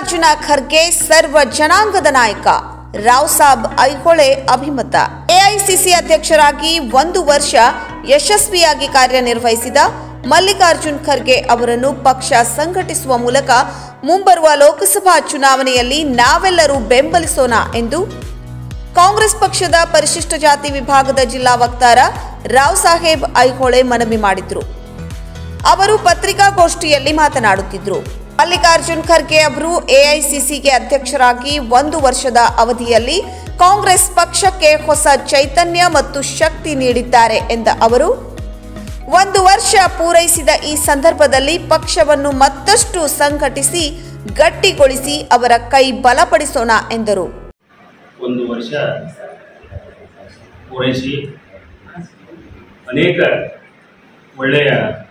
ಮಲ್ಲಿಕಾರ್ಜುನ ಖರ್ಗೆ ಸರ್ವ ಜನಾಂಗದ ನಾಯಕ ರಾವ್ ಸಾಬ್ ಐಹೊಳೆ ಅಭಿಮತ ಎಐಸಿಸಿ ಅಧ್ಯಕ್ಷರಾಗಿ ಒಂದು ವರ್ಷ ಯಶಸ್ವಿಯಾಗಿ ಕಾರ್ಯನಿರ್ವಹಿಸಿದ ಮಲ್ಲಿಕಾರ್ಜುನ್ ಖರ್ಗೆ ಅವರನ್ನು ಪಕ್ಷ ಸಂಘಟಿಸುವ ಮೂಲಕ ಮುಂಬರುವ ಲೋಕಸಭಾ ಚುನಾವಣೆಯಲ್ಲಿ ನಾವೆಲ್ಲರೂ ಬೆಂಬಲಿಸೋಣ ಎಂದು ಕಾಂಗ್ರೆಸ್ ಪಕ್ಷದ ಪರಿಶಿಷ್ಟ ಜಾತಿ ವಿಭಾಗದ ಜಿಲ್ಲಾ ವಕ್ತಾರ ರಾವ್ ಸಾಹೇಬ್ ಐಹೊಳೆ ಮನವಿ ಮಾಡಿದ್ರು ಅವರು ಪತ್ರಿಕಾಗೋಷ್ಠಿಯಲ್ಲಿ ಮಾತನಾಡುತ್ತಿದ್ರು ಮಲ್ಲಿಕಾರ್ಜುನ್ ಖರ್ಗೆ ಅವರು ಎಐಸಿಸಿಗೆ ಅಧ್ಯಕ್ಷರಾಗಿ ಒಂದು ವರ್ಷದ ಅವಧಿಯಲ್ಲಿ ಕಾಂಗ್ರೆಸ್ ಪಕ್ಷಕ್ಕೆ ಹೊಸ ಚೈತನ್ಯ ಮತ್ತು ಶಕ್ತಿ ನೀಡಿದ್ದಾರೆ ಎಂದ ಅವರು ಒಂದು ವರ್ಷ ಪೂರೈಸಿದ ಈ ಸಂದರ್ಭದಲ್ಲಿ ಪಕ್ಷವನ್ನು ಮತ್ತಷ್ಟು ಸಂಘಟಿಸಿ ಗಟ್ಟಿಗೊಳಿಸಿ ಅವರ ಕೈ ಬಲಪಡಿಸೋಣ ಎಂದರು ಒಂದು ವರ್ಷ ಪೂರೈಸಿ ಅನೇಕ ಒಳ್ಳೆಯ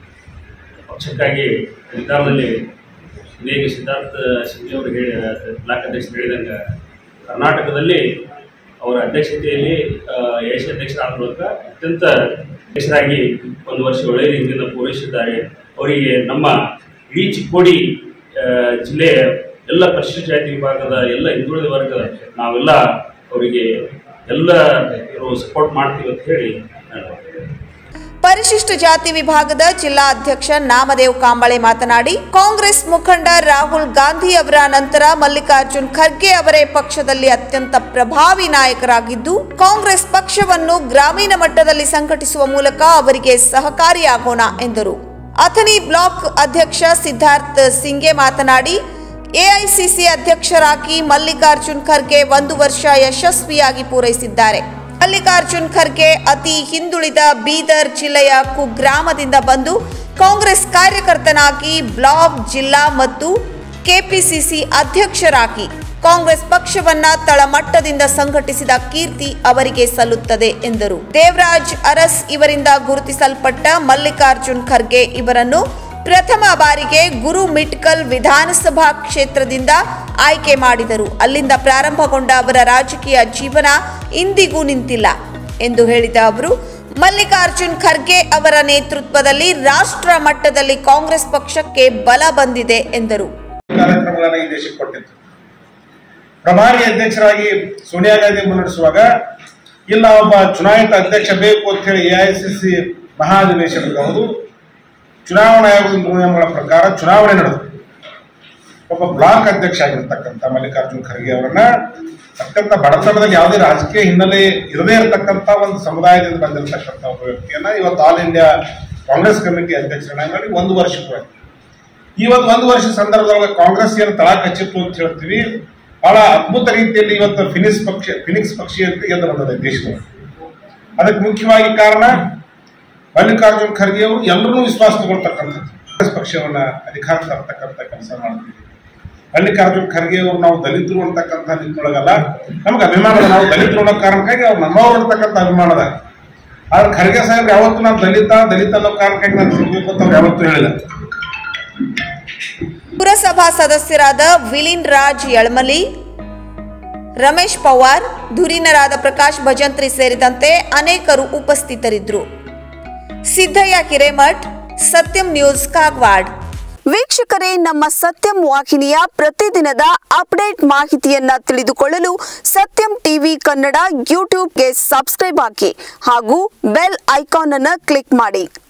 ಪಕ್ಷಕ್ಕಾಗಿ ಅಧಿಕಾರದಲ್ಲಿ ಅನೇಕ ಸಿದ್ಧಾರ್ಥ ಸಿಂಗ್ ಅವರು ಹೇಳಿ ಬ್ಲಾಕ್ ಅಧ್ಯಕ್ಷರು ಹೇಳಿದಂಗೆ ಕರ್ನಾಟಕದಲ್ಲಿ ಅವರ ಅಧ್ಯಕ್ಷತೆಯಲ್ಲಿ ಏಷ್ಯ ಅಧ್ಯಕ್ಷರಾದ ಮೂಲಕ ಅತ್ಯಂತ ಅಧ್ಯಕ್ಷರಾಗಿ ಒಂದು ವರ್ಷ ಒಳ್ಳೆಯ ರೀತಿಯಿಂದ ಪೂರೈಸಿದ್ದಾರೆ ಅವರಿಗೆ ನಮ್ಮ ಇಡೀ ಚಿಕ್ಕೋಡಿ ಆ, ಜಿಲ್ಲೆಯ ಎಲ್ಲ ಪರಿಶಿಷ್ಟ ಜಾತಿ ವಿಭಾಗದ ಎಲ್ಲ ಹಿಂದುಳಿದ ವರ್ಗದ ನಾವೆಲ್ಲ ಅವರಿಗೆ ಎಲ್ಲ ಸಪೋರ್ಟ್ ಮಾಡ್ತೀವಿ ಅಂತ ಹೇಳಿ ನಾನು ಪರಿಶಿಷ್ಟ ಜಾತಿ ವಿಭಾಗದ ಜಿಲ್ಲಾ ಅಧ್ಯಕ್ಷ ನಾಮದೇವ್ ಕಾಂಬಳೆ ಮಾತನಾಡಿ ಕಾಂಗ್ರೆಸ್ ಮುಖಂಡ ರಾಹುಲ್ ಗಾಂಧಿ ಅವರ ನಂತರ ಮಲ್ಲಿಕಾರ್ಜುನ್ ಖರ್ಗೆ ಅವರೇ ಪಕ್ಷದಲ್ಲಿ ಅತ್ಯಂತ ಪ್ರಭಾವಿ ನಾಯಕರಾಗಿದ್ದು ಕಾಂಗ್ರೆಸ್ ಪಕ್ಷವನ್ನು ಗ್ರಾಮೀಣ ಮಟ್ಟದಲ್ಲಿ ಸಂಘಟಿಸುವ ಮೂಲಕ ಅವರಿಗೆ ಸಹಕಾರಿಯಾಗೋಣ ಎಂದರು ಅಥಣಿ ಬ್ಲಾಕ್ ಅಧ್ಯಕ್ಷ ಸಿದ್ಧಾರ್ಥ್ ಸಿಂಗೆ ಮಾತನಾಡಿ ಎಐಸಿಸಿ ಅಧ್ಯಕ್ಷರಾಗಿ ಮಲ್ಲಿಕಾರ್ಜುನ್ ಖರ್ಗೆ ಒಂದು ವರ್ಷ ಯಶಸ್ವಿಯಾಗಿ ಪೂರೈಸಿದ್ದಾರೆ ಮಲ್ಲಿಕಾರ್ಜುನ್ ಖರ್ಗೆ ಅತಿ ಹಿಂದುಳಿದ ಬೀದರ್ ಜಿಲ್ಲೆಯ ಕುಗ್ರಾಮದಿಂದ ಬಂದು ಕಾಂಗ್ರೆಸ್ ಕಾರ್ಯಕರ್ತನಾಗಿ ಬ್ಲಾಕ್ ಜಿಲ್ಲಾ ಮತ್ತು ಕೆಪಿಸಿಸಿ ಅಧ್ಯಕ್ಷರಾಗಿ ಕಾಂಗ್ರೆಸ್ ಪಕ್ಷವನ್ನ ತಳಮಟ್ಟದಿಂದ ಸಂಘಟಿಸಿದ ಕೀರ್ತಿ ಅವರಿಗೆ ಸಲ್ಲುತ್ತದೆ ಎಂದರು ದೇವರಾಜ್ ಅರಸ್ ಇವರಿಂದ ಗುರುತಿಸಲ್ಪಟ್ಟ ಮಲ್ಲಿಕಾರ್ಜುನ್ ಖರ್ಗೆ ಇವರನ್ನು ಪ್ರಥಮ ಬಾರಿಗೆ ಗುರು ಮಿಟ್ಕಲ್ ವಿಧಾನಸಭಾ ಕ್ಷೇತ್ರದಿಂದ ಆಯ್ಕೆ ಮಾಡಿದರು ಅಲ್ಲಿಂದ ಪ್ರಾರಂಭಗೊಂಡ ಅವರ ರಾಜಕೀಯ ಜೀವನ ಇಂದಿಗೂ ನಿಂತಿಲ್ಲ ಎಂದು ಹೇಳಿದ ಅವರು ಮಲ್ಲಿಕಾರ್ಜುನ್ ಖರ್ಗೆ ಅವರ ನೇತೃತ್ವದಲ್ಲಿ ರಾಷ್ಟ್ರ ಮಟ್ಟದಲ್ಲಿ ಕಾಂಗ್ರೆಸ್ ಪಕ್ಷಕ್ಕೆ ಬಲ ಬಂದಿದೆ ಎಂದರು ಕಾರ್ಯಕ್ರಮಗಳನ್ನ ಈ ದೇಶಕ್ಕೆ ಕೊಟ್ಟಿತ್ತು ಪ್ರಭಾರಿ ಅಧ್ಯಕ್ಷರಾಗಿ ಸೋನಿಯಾ ಗಾಂಧಿ ಮುನ್ನಡೆಸುವಾಗ ಇಲ್ಲ ಒಬ್ಬ ಚುನಾಯಿತ ಅಧ್ಯಕ್ಷ ಬೇಕು ಅಂತ ಹೇಳಿ ಎಐಸಿಸಿ ಮಹಾಧಿವೇಶನದ ಚುನಾವಣಾ ಆಯೋಗದ ನಿಯಮಗಳ ಪ್ರಕಾರ ಚುನಾವಣೆ ನಡೆದು ಒಬ್ಬ ಬ್ಲಾಕ್ ಅಧ್ಯಕ್ಷ ಆಗಿರ್ತಕ್ಕಂಥ ಮಲ್ಲಿಕಾರ್ಜುನ್ ಖರ್ಗೆ ಅವರನ್ನ ಅತ್ಯಂತ ಬಡತನದಲ್ಲಿ ಯಾವುದೇ ರಾಜಕೀಯ ಹಿನ್ನೆಲೆ ಇರದೇ ಇರತಕ್ಕಂಥ ಒಂದು ಸಮುದಾಯದಿಂದ ಬಂದಿರತಕ್ಕಂಥ ಒಬ್ಬ ವ್ಯಕ್ತಿಯನ್ನ ಇವತ್ತು ಆಲ್ ಇಂಡಿಯಾ ಕಾಂಗ್ರೆಸ್ ಕಮಿಟಿ ಅಧ್ಯಕ್ಷರನ್ನಾಗಿ ಮಾಡಿ ಒಂದು ವರ್ಷ ಕೂಡ ಈ ಒಂದು ಒಂದು ವರ್ಷ ಸಂದರ್ಭದೊಳಗೆ ಕಾಂಗ್ರೆಸ್ ಏನು ತಳ ಕಚ್ಚಿತ್ತು ಅಂತ ಹೇಳ್ತೀವಿ ಬಹಳ ಅದ್ಭುತ ರೀತಿಯಲ್ಲಿ ಇವತ್ತು ಫಿನಿಕ್ಸ್ ಪಕ್ಷ ಫಿನಿಕ್ಸ್ ಪಕ್ಷಿ ಅಂತ ಎದ್ದು ಬಂದಿದೆ ದೇಶದಲ್ಲಿ ಅದಕ್ಕೆ ಮುಖ್ಯವಾಗಿ ಕಾರಣ ಮಲ್ಲಿಕಾರ್ಜುನ್ ಖರ್ಗೆ ಅವರು ಎಲ್ಲರೂ ವಿಶ್ವಾಸ ತಗೊಳ್ತಕ್ಕಂಥದ್ದು ಕಾಂಗ್ರೆಸ್ ಪಕ್ಷವನ್ನ ಅಧಿಕಾರ ತರ್ತಕ್ಕಂಥ ಕೆಲಸ ಮಾಡ್ತೀವಿ ಮಲ್ಲಿಕಾರ್ಜುನ್ ಖರ್ಗೆ ಅವರು ನಾವು ದಲಿತರು ಅಂತಕ್ಕಂಥ ನಿಟ್ಟಿನೊಳಗಲ್ಲ ನಮ್ಗೆ ಅಭಿಮಾನದ ನಾವು ದಲಿತರು ಅನ್ನೋ ಕಾರಣಕ್ಕಾಗಿ ಅವ್ರು ನಮ್ಮವರು ಅಂತಕ್ಕಂಥ ಅಭಿಮಾನದ ಆದ್ರೆ ಖರ್ಗೆ ಸಾಹೇಬ್ರು ಯಾವತ್ತೂ ನಾವು ದಲಿತ ದಲಿತ ಅನ್ನೋ ಕಾರಣಕ್ಕಾಗಿ ನಾನು ಸಿಗ್ಬೇಕು ಅಂತ ಅವ್ರು ಯಾವತ್ತೂ ಹೇಳಿಲ್ಲ ಪುರಸಭಾ ಸದಸ್ಯರಾದ ವಿಲಿನ್ ರಾಜ್ ಯಳಮಲಿ ರಮೇಶ್ ಪವಾರ್ ಧುರೀಣರಾದ ಪ್ರಕಾಶ್ ಭಜಂತ್ರಿ ಸೇರಿದಂತೆ ಅನೇಕರು ಉಪಸ್ಥಿತರಿದ್ದರು ಸಿದ್ದಯ್ಯ ಹಿರೇಮಠ್ ಸತ್ಯಂ ನ್ಯೂಸ್ ಕಾಗವಾಡ್ ವೀಕ್ಷಕರೇ ನಮ್ಮ ಸತ್ಯಂ ವಾಹಿನಿಯ ಪ್ರತಿದಿನದ ಅಪ್ಡೇಟ್ ಮಾಹಿತಿಯನ್ನ ತಿಳಿದುಕೊಳ್ಳಲು ಸತ್ಯಂ ಟಿವಿ ಕನ್ನಡ ಯೂಟ್ಯೂಬ್ಗೆ ಸಬ್ಸ್ಕ್ರೈಬ್ ಹಾಕಿ ಹಾಗೂ ಬೆಲ್ ಐಕಾನ್ ಅನ್ನು ಕ್ಲಿಕ್ ಮಾಡಿ